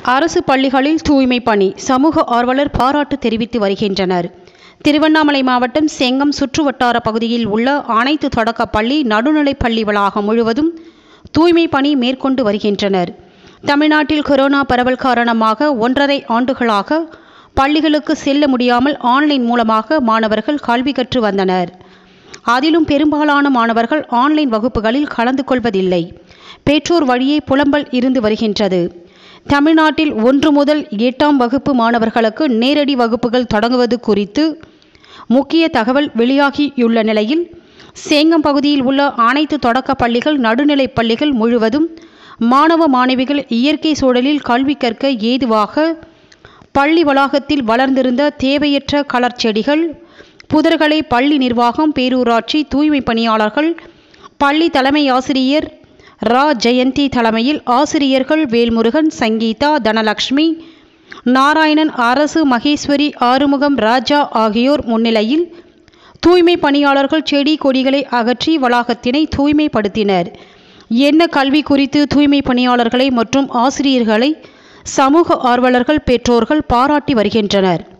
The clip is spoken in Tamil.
அரசு பள்ளிகளில் தூய்மை பணி சமூக ஆர்வலர் பாராட்டு தெரிவித்து வருகின்றனர் திருவண்ணாமலை மாவட்டம் செங்கம் சுற்றுவட்டார பகுதியில் உள்ள அனைத்து தொடக்க பள்ளி நடுநிலைப் பள்ளி வளாகம் முழுவதும் தூய்மை பணி மேற்கொண்டு வருகின்றனர் தமிழ்நாட்டில் கொரோனா பரவல் காரணமாக ஒன்றரை ஆண்டுகளாக பள்ளிகளுக்கு செல்ல முடியாமல் ஆன்லைன் மூலமாக மாணவர்கள் கல்வி கற்று வந்தனர் அதிலும் பெரும்பாலான மாணவர்கள் ஆன்லைன் வகுப்புகளில் கலந்து கொள்வதில்லை பெற்றோர் வழியே புலம்பல் இருந்து வருகின்றது தமிழ்நாட்டில் ஒன்று முதல் எட்டாம் வகுப்பு மாணவர்களுக்கு நேரடி வகுப்புகள் தொடங்குவது குறித்து முக்கிய தகவல் வெளியாகியுள்ள நிலையில் சேங்கம் பகுதியில் உள்ள அனைத்து தொடக்க பள்ளிகள் நடுநிலைப் பள்ளிகள் முழுவதும் மாணவ மாணவிகள் இயற்கை சூழலில் கல்வி கற்க ஏதுவாக பள்ளி வளாகத்தில் வளர்ந்திருந்த தேவையற்ற கலர் செடிகள் புதர்களை பள்ளி நிர்வாகம் பேரூராட்சி தூய்மை பணியாளர்கள் பள்ளி தலைமை ஆசிரியர் ரா ஜெயந்தி தலைமையில் ஆசிரியர்கள் வேல்முருகன் சங்கீதா தனலக்ஷ்மி நாராயணன் அரசு மகேஸ்வரி ஆறுமுகம் ராஜா ஆகியோர் முன்னிலையில் தூய்மை பணியாளர்கள் செடி கொடிகளை அகற்றி வளாகத்தினை தூய்மைப்படுத்தினர் என்ன கல்வி குறித்து தூய்மை பணியாளர்களை மற்றும் ஆசிரியர்களை சமூக ஆர்வலர்கள் பெற்றோர்கள் பாராட்டி வருகின்றனர்